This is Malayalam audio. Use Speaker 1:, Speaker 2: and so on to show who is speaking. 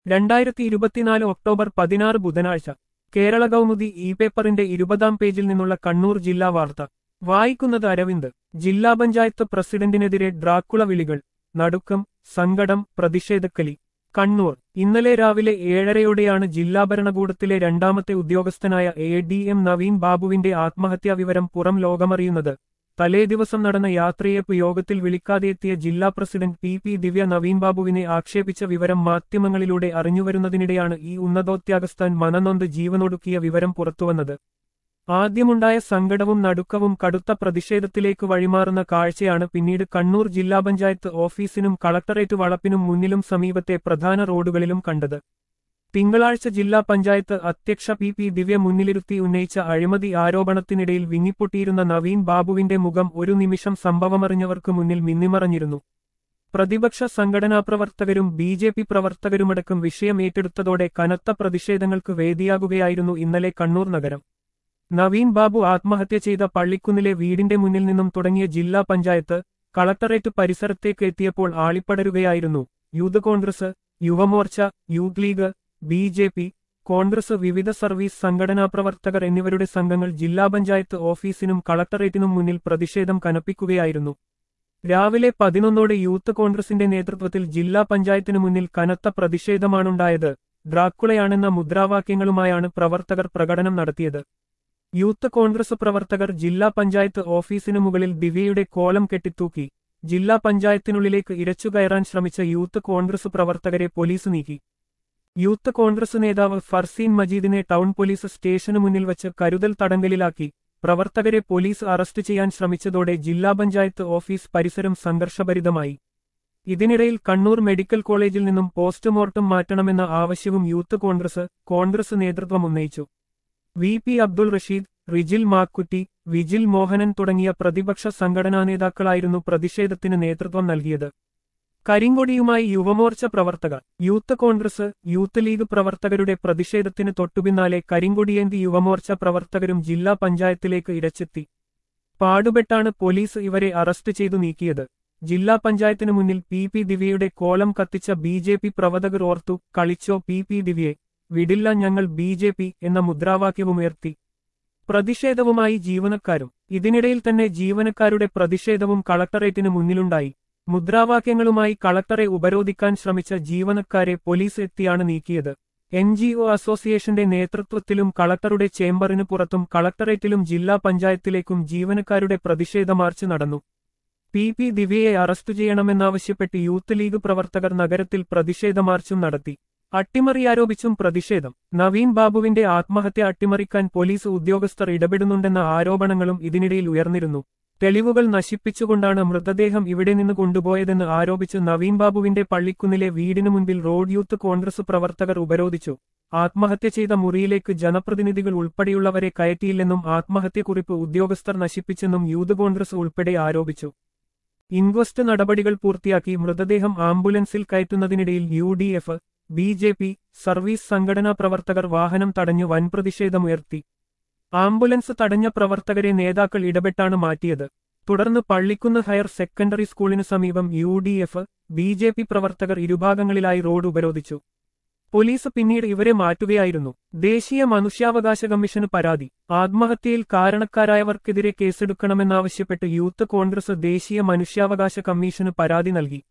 Speaker 1: രണ്ടായിരത്തി ഇരുപത്തിനാല് ഒക്ടോബർ പതിനാറ് ബുധനാഴ്ച കേരള കൗമുദി ഇ പേപ്പറിന്റെ ഇരുപതാം പേജിൽ നിന്നുള്ള കണ്ണൂർ ജില്ലാ വാർത്ത വായിക്കുന്നത് അരവിന്ദ് ജില്ലാ പഞ്ചായത്ത് പ്രസിഡന്റിനെതിരെ ഡ്രാക്കുള വിളികൾ നടുക്കം സങ്കടം പ്രതിഷേധക്കലി കണ്ണൂർ ഇന്നലെ രാവിലെ ഏഴരയോടെയാണ് ജില്ലാ ഭരണകൂടത്തിലെ രണ്ടാമത്തെ ഉദ്യോഗസ്ഥനായ എ ഡി എം നവീൻ ബാബുവിന്റെ ആത്മഹത്യാ വിവരം പുറം ലോകമറിയുന്നത് തലേദിവസം നടന്ന യാത്രയപ്പ് യോഗത്തിൽ വിളിക്കാതെ എത്തിയ ജില്ലാ president P P Divya Naveen ബാബുവിനെ ആക്ഷേപിച്ച വിവരം മാധ്യമങ്ങളിലൂടെ അറിഞ്ഞുവരുന്നതിനിടെയാണ് ഈ ഉന്നതോദ്യോഗസ്ഥൻ മനനൊന്ത് ജീവനൊടുക്കിയ വിവരം പുറത്തുവന്നത് ആദ്യമുണ്ടായ സങ്കടവും നടുക്കവും കടുത്ത പ്രതിഷേധത്തിലേക്ക് വഴിമാറുന്ന കാഴ്ചയാണ് പിന്നീട് കണ്ണൂർ ജില്ലാ പഞ്ചായത്ത് ഓഫീസിനും കളക്ടറേറ്റ് വളപ്പിനും മുന്നിലും സമീപത്തെ പ്രധാന റോഡുകളിലും കണ്ടത് തിങ്കളാഴ്ച ജില്ലാ പഞ്ചായത്ത് അധ്യക്ഷ പി പി ദിവ്യ മുന്നിലിരുത്തി ഉന്നയിച്ച അഴിമതി ആരോപണത്തിനിടയിൽ വിങ്ങിപ്പൊട്ടിയിരുന്ന നവീൻ ബാബുവിന്റെ മുഖം ഒരു നിമിഷം സംഭവമറിഞ്ഞവർക്ക് മുന്നിൽ മിന്നിമറഞ്ഞിരുന്നു പ്രതിപക്ഷ സംഘടനാ പ്രവർത്തകരും ബി ജെ പി പ്രവർത്തകരുമടക്കം വിഷയം ഏറ്റെടുത്തതോടെ കനത്ത പ്രതിഷേധങ്ങൾക്ക് വേദിയാകുകയായിരുന്നു ഇന്നലെ കണ്ണൂർ നഗരം നവീൻ ബാബു ആത്മഹത്യ ചെയ്ത പള്ളിക്കുന്നിലെ വീടിന്റെ മുന്നിൽ നിന്നും തുടങ്ങിയ ജില്ലാ പഞ്ചായത്ത് കളക്ടറേറ്റ് പരിസരത്തേക്ക് എത്തിയപ്പോൾ ആളിപ്പടരുകയായിരുന്നു youth Congress Yuvamorcha youth league B J P Congress വിവിധ സർവീസ് സംഘടനാ പ്രവർത്തകർ എന്നിവരുടെ സംഘങ്ങൾ ജില്ലാ പഞ്ചായത്ത് ഓഫീസിനും കളക്ടറേറ്റിനും മുന്നിൽ പ്രതിഷേധം കനപ്പിക്കുകയായിരുന്നു രാവിലെ പതിനൊന്നോടെ യൂത്ത് കോൺഗ്രസിന്റെ നേതൃത്വത്തിൽ ജില്ലാ പഞ്ചായത്തിനു മുന്നിൽ കനത്ത പ്രതിഷേധമാണുണ്ടായത് ഡ്രാക്കുളയാണെന്ന മുദ്രാവാക്യങ്ങളുമായാണ് പ്രവർത്തകർ പ്രകടനം നടത്തിയത് യൂത്ത് കോൺഗ്രസ് പ്രവർത്തകർ ജില്ലാ പഞ്ചായത്ത് ഓഫീസിനു മുകളിൽ ദിവ്യയുടെ കോലം കെട്ടിത്തൂക്കി ജില്ലാ പഞ്ചായത്തിനുള്ളിലേക്ക് ഇരച്ചുകയറാൻ ശ്രമിച്ച യൂത്ത് കോൺഗ്രസ് പ്രവർത്തകരെ പോലീസ് നീക്കി യൂത്ത് കോൺഗ്രസ് നേതാവ് ഫർസീൻ മജീദിനെ ടൗൺ പോലീസ് സ്റ്റേഷനു മുന്നിൽ വച്ച് കരുതൽ തടങ്കലിലാക്കി പ്രവർത്തകരെ പോലീസ് അറസ്റ്റ് ചെയ്യാൻ ശ്രമിച്ചതോടെ ജില്ലാ പഞ്ചായത്ത് ഓഫീസ് പരിസരം സംഘർഷഭരിതമായി ഇതിനിടയിൽ കണ്ണൂർ മെഡിക്കൽ കോളേജിൽ നിന്നും പോസ്റ്റ്മോർട്ടം മാറ്റണമെന്ന ആവശ്യവും യൂത്ത് കോൺഗ്രസ് കോൺഗ്രസ് നേതൃത്വം ഉന്നയിച്ചു വി പി അബ്ദുൾ റഷീദ് റിജിൽ മാക്കുറ്റി വിജിൽ മോഹനൻ തുടങ്ങിയ പ്രതിപക്ഷ സംഘടനാ നേതാക്കളായിരുന്നു പ്രതിഷേധത്തിന് നേതൃത്വം നൽകിയത് കരിങ്കൊടിയുമായി യുവമോർച്ച പ്രവർത്തകർ യൂത്ത് കോൺഗ്രസ് യൂത്ത് ലീഗ് പ്രവർത്തകരുടെ പ്രതിഷേധത്തിന് തൊട്ടുപിന്നാലെ കരിങ്കൊടിയേന്തി യുവമോർച്ച പ്രവർത്തകരും ജില്ലാ പഞ്ചായത്തിലേക്ക് ഇരച്ചെത്തി പാടുപെട്ടാണ് പോലീസ് ഇവരെ അറസ്റ്റ് ചെയ്തു നീക്കിയത് ജില്ലാ പഞ്ചായത്തിനു മുന്നിൽ പി പി ദിവ്യയുടെ കോലം കത്തിച്ച ബി ജെ പി പ്രവർത്തകർ ഓർത്തു കളിച്ചോ പി പി ദിവ്യയെ വിടില്ല ഞങ്ങൾ ബി ജെ പി എന്ന മുദ്രാവാക്യവുമുയർത്തി പ്രതിഷേധവുമായി ജീവനക്കാരും ഇതിനിടയിൽ തന്നെ ജീവനക്കാരുടെ പ്രതിഷേധവും കളക്ടറേറ്റിന് മുന്നിലുണ്ടായി മുദ്രാവാക്യങ്ങളുമായി കളക്ടറെ ഉപരോധിക്കാൻ ശ്രമിച്ച ജീവനക്കാരെ പോലീസ് എത്തിയാണ് നീക്കിയത് എൻ ജി ഒ അസോസിയേഷന്റെ നേതൃത്വത്തിലും കളക്ടറുടെ ചേംബറിന് പുറത്തും കളക്ടറേറ്റിലും ജില്ലാ പഞ്ചായത്തിലേക്കും ജീവനക്കാരുടെ പ്രതിഷേധ മാർച്ച് നടന്നു പി പി ദിവ്യയെ അറസ്റ്റ് ചെയ്യണമെന്നാവശ്യപ്പെട്ട് യൂത്ത് ലീഗ് പ്രവർത്തകർ നഗരത്തിൽ പ്രതിഷേധ മാർച്ചും നടത്തി അട്ടിമറി ആരോപിച്ചും പ്രതിഷേധം നവീൻ ബാബുവിന്റെ ആത്മഹത്യ അട്ടിമറിക്കാൻ പോലീസ് ഉദ്യോഗസ്ഥർ ഇടപെടുന്നുണ്ടെന്ന ആരോപണങ്ങളും ഇതിനിടയിൽ ഉയർന്നിരുന്നു തെളിവുകൾ നശിപ്പിച്ചുകൊണ്ടാണ് മൃതദേഹം ഇവിടെ നിന്ന് കൊണ്ടുപോയതെന്ന് ആരോപിച്ച് നവീൻ ബാബുവിന്റെ പള്ളിക്കുന്നിലെ വീടിനു മുൻപിൽ റോഡ് യൂത്ത് കോൺഗ്രസ് പ്രവർത്തകർ ഉപരോധിച്ചു ആത്മഹത്യ ചെയ്ത മുറിയിലേക്ക് ജനപ്രതിനിധികൾ ഉൾപ്പെടെയുള്ളവരെ കയറ്റിയില്ലെന്നും ആത്മഹത്യക്കുറിപ്പ് ഉദ്യോഗസ്ഥർ നശിപ്പിച്ചെന്നും യൂത്ത് കോൺഗ്രസ് ഉൾപ്പെടെ ആരോപിച്ചു ഇൻക്വസ്റ്റ് നടപടികൾ പൂർത്തിയാക്കി മൃതദേഹം ആംബുലൻസിൽ കയറ്റുന്നതിനിടയിൽ U D F B J P service സംഘടനാ പ്രവർത്തകർ വാഹനം തടഞ്ഞു വൻ പ്രതിഷേധമുയർത്തി ആംബുലൻസ് തടഞ്ഞ പ്രവർത്തകരെ നേതാക്കൾ ഇടപെട്ടാണ് മാറ്റിയത് തുടർന്ന് പള്ളിക്കുന്ന് ഹയർ സെക്കൻഡറി സ്കൂളിനു സമീപം U D F B J P പ്രവർത്തകർ ഇരുഭാഗങ്ങളിലായി റോഡ് ഉപരോധിച്ചു പോലീസ് പിന്നീട് ഇവരെ മാറ്റുകയായിരുന്നു ദേശീയ മനുഷ്യാവകാശ കമ്മീഷന് പരാതി ആത്മഹത്യയിൽ കാരണക്കാരായവർക്കെതിരെ കേസെടുക്കണമെന്നാവശ്യപ്പെട്ട് യൂത്ത് കോൺഗ്രസ് ദേശീയ മനുഷ്യാവകാശ കമ്മീഷന് പരാതി നൽകി